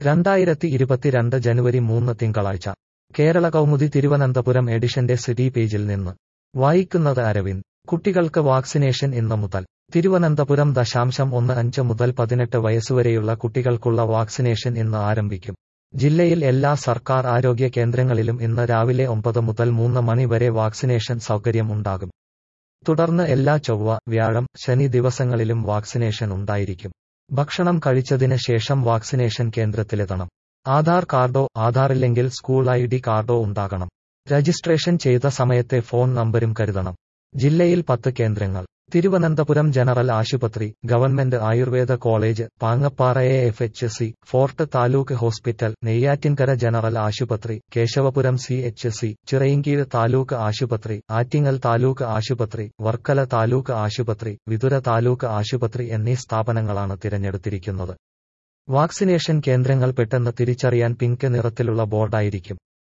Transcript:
രണ്ടായിരത്തി ഇരുപത്തിരണ്ട് ജനുവരി മൂന്ന് തിങ്കളാഴ്ച കേരള കൗമുദി തിരുവനന്തപുരം എഡിഷന്റെ സിറ്റി പേജിൽ നിന്ന് വായിക്കുന്നത് അരവിന്ദ് കുട്ടികൾക്ക് വാക്സിനേഷൻ ഇന്ന് മുതൽ തിരുവനന്തപുരം ദശാംശം ഒന്ന് അഞ്ച് മുതൽ പതിനെട്ട് വയസ്സുവരെയുള്ള കുട്ടികൾക്കുള്ള വാക്സിനേഷൻ ഇന്ന് ആരംഭിക്കും ജില്ലയിൽ എല്ലാ സർക്കാർ ആരോഗ്യ കേന്ദ്രങ്ങളിലും ഇന്ന് രാവിലെ ഒമ്പത് മുതൽ മൂന്ന് മണി വരെ വാക്സിനേഷൻ സൗകര്യം ഉണ്ടാകും തുടർന്ന് എല്ലാ ചൊവ്വ വ്യാഴം ശനി ദിവസങ്ങളിലും വാക്സിനേഷൻ ഉണ്ടായിരിക്കും ഭക്ഷണം കഴിച്ചതിന് ശേഷം വാക്സിനേഷൻ കേന്ദ്രത്തിലെത്തണം ആധാർ കാർഡോ ആധാറില്ലെങ്കിൽ സ്കൂൾ ഐ ഡി കാർഡോ ഉണ്ടാകണം രജിസ്ട്രേഷൻ ചെയ്ത സമയത്തെ ഫോൺ നമ്പരും കരുതണം ജില്ലയിൽ പത്ത് കേന്ദ്രങ്ങൾ തിരുവനന്തപുരം ജനറൽ ആശുപത്രി government Ayurveda college Pangappara A F H C fort taluk hospital Neyyattinkara general ആശുപത്രി Keshavapuram C H C Chirayinkeezhu taluk ആശുപത്രി ആറ്റിങ്ങൽ താലൂക്ക് ആശുപത്രി വർക്കല താലൂക്ക് ആശുപത്രി വിതുര താലൂക്ക് ആശുപത്രി എന്നീ സ്ഥാപനങ്ങളാണ് തിരഞ്ഞെടുത്തിരിക്കുന്നത് വാക്സിനേഷൻ കേന്ദ്രങ്ങൾ പെട്ടെന്ന് തിരിച്ചറിയാൻ പിങ്ക് നിറത്തിലുള്ള ബോർഡായിരിക്കും